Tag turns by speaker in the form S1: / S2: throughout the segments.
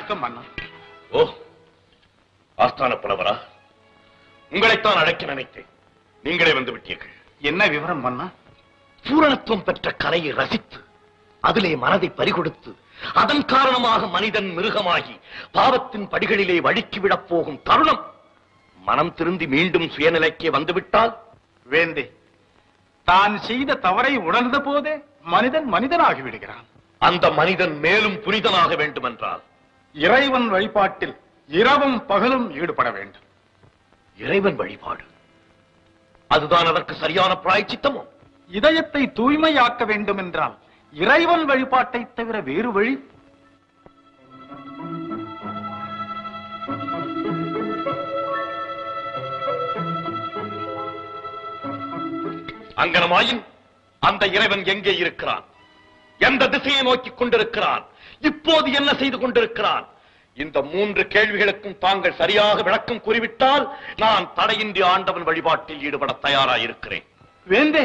S1: வணக்கம் மன்னா
S2: ஓ ஆஸ்தான புலவரா உங்களைத்தான் அழைக்க நினைத்தேன் நீங்களே வந்து விட்டீர்கள்
S1: என்ன விவரம் மன்னா
S2: பூரணத்துவம் பெற்ற கலையை ரசித்து அதிலே மனதை பறிகொடுத்து அதன் காரணமாக மனிதன் மிருகமாகி பாவத்தின் படிகளிலே வழுக்கி விடப் போகும் தருணம் மனம் திருந்தி மீண்டும் சுயநிலைக்கே வந்துவிட்டால்
S1: வேந்தே தான் செய்த தவறை உணர்ந்த போதே மனிதன் மனிதனாகி விடுகிறான்
S2: அந்த மனிதன் மேலும் புனிதனாக வேண்டுமென்றால்
S1: இறைவன் வழிபாட்டில் இரவும் பகலும் ஈடுபட வேண்டும்
S2: இறைவன் வழிபாடு அதுதான் அதற்கு சரியான பிராய்ச்சித்தமோ
S1: இதயத்தை தூய்மையாக்க வேண்டும் என்றால் இறைவன் வழிபாட்டை தவிர வேறு வழி
S2: அங்கனமாயின் அந்த இறைவன் எங்கே இருக்கிறான் எந்த திசையை நோக்கிக் கொண்டிருக்கிறான் இப்போது என்ன செய்து கொண்டிருக்கிறான் இந்த மூன்று கேள்விகளுக்கும் தாங்கள் சரியாக விளக்கம் கூறிவிட்டால் நான் தடையின்றி ஆண்டவன் வழிபாட்டில் ஈடுபட தயாராயிருக்கிறேன்
S1: வேந்தே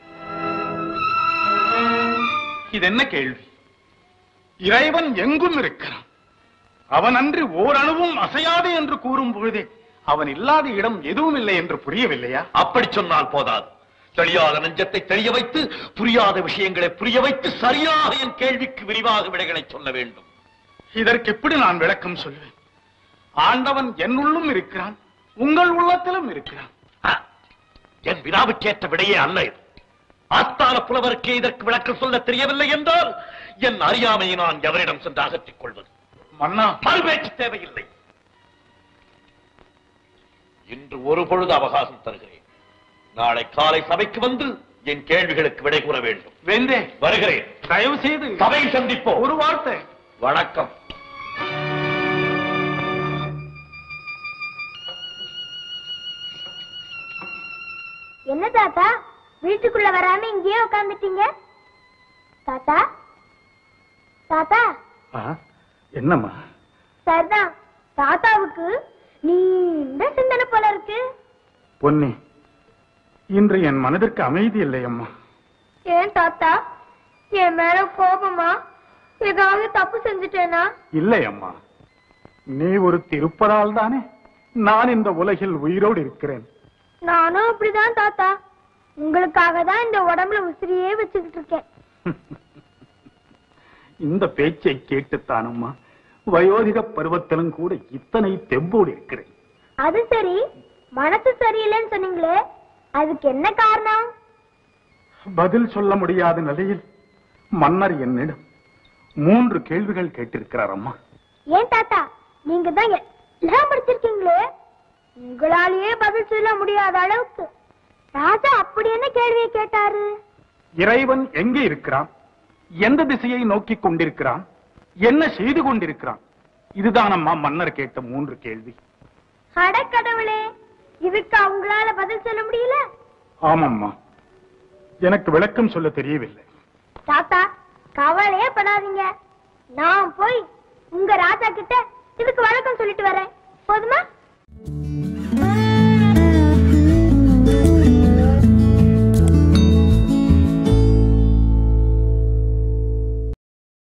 S1: இது என்ன கேள்வி இறைவன் எங்கும் இருக்கிறான் அவன் அன்றி ஓரணுவும் அசையாது என்று கூறும் பொழுதே அவன் இல்லாத இடம் எதுவும் இல்லை என்று புரியவில்லையா
S2: அப்படி சொன்னால் போதாது தெரியாத நெஞ்சத்தை தெரிய வைத்து புரியாத விஷயங்களை புரிய வைத்து சரியாக என் கேள்விக்கு விரிவாக விடைகளை சொல்ல வேண்டும்
S1: இதற்கு எப்படி நான் விளக்கம் சொல்வேன் ஆண்டவன் என்னுள்ளும் இருக்கிறான் உங்கள் உள்ளத்திலும் இருக்கிறான்
S2: ஆ, என் வினாவுக்கேற்ற விடையே அல்ல இது ஆஸ்தான புலவருக்கே இதற்கு விளக்கம் சொல்ல தெரியவில்லை என்றால் என் அறியாமையை நான் எவரிடம் சென்று அகற்றிக் கொள்வது
S1: மன்னா
S2: மறுபேச்சு தேவையில்லை இன்று ஒரு பொழுது அவகாசம் தருகிறேன் நாளை காலை சபைக்கு வந்து என் கேள்விகளுக்கு விடை கூற வேண்டும்
S1: வேந்தே
S2: வருகிறேன்
S1: தயவு செய்து
S2: சபை சந்திப்போம்
S1: ஒரு வார்த்தை
S2: வணக்கம்
S3: என்ன தாத்தா வீட்டுக்குள்ள வராம இங்கேயே உட்காந்துட்டீங்க தாத்தா தாத்தா
S1: என்னம்மா
S3: சரிதான் தாத்தாவுக்கு நீண்ட சிந்தனை போல இருக்கு
S1: பொன்னி இன்று என் மனதிற்கு அமைதி இல்லை அம்மா
S3: ஏன் தாத்தா என் மேல கோபமா ஏதாவது தப்பு செஞ்சுட்டேனா
S1: இல்லை அம்மா நீ ஒரு திருப்பதால் தானே நான் இந்த உலகில் உயிரோடு இருக்கிறேன்
S3: நானும் அப்படிதான் தாத்தா உங்களுக்காக தான் இந்த உடம்புல உசிரியே வச்சுக்கிட்டு இருக்கேன்
S1: இந்த பேச்சை கேட்டுத்தானம்மா வயோதிக பருவத்திலும் கூட இத்தனை தெம்போடு இருக்கிறேன்
S3: அது சரி மனசு சரியில்லைன்னு சொன்னீங்களே அதுக்கு என்ன காரணம்
S1: பதில் சொல்ல முடியாத நிலையில் மன்னர் என்னிடம் மூன்று கேள்விகள் கேட்டிருக்கிறார் அம்மா
S3: ஏன் தாத்தா நீங்க தான் எல்லாம் படிச்சிருக்கீங்களே உங்களாலேயே பதில் சொல்ல முடியாத அளவுக்கு ராஜா அப்படி என்ன கேள்வியை கேட்டாரு
S1: இறைவன் எங்கே இருக்கிறான் எந்த திசையை நோக்கி கொண்டிருக்கிறான் என்ன செய்து கொண்டிருக்கிறான் இதுதான் அம்மா மன்னர் கேட்ட மூன்று கேள்வி
S3: அடக்கடவுளே இதுக்கு அவங்களால பதில் சொல்ல முடியல
S1: ஆமாம்மா எனக்கு விளக்கம் சொல்ல தெரியவில்லை
S3: தாத்தா கவலையே படாதீங்க நான் போய் உங்க ராஜா கிட்ட இதுக்கு வழக்கம் சொல்லிட்டு வரேன் போதுமா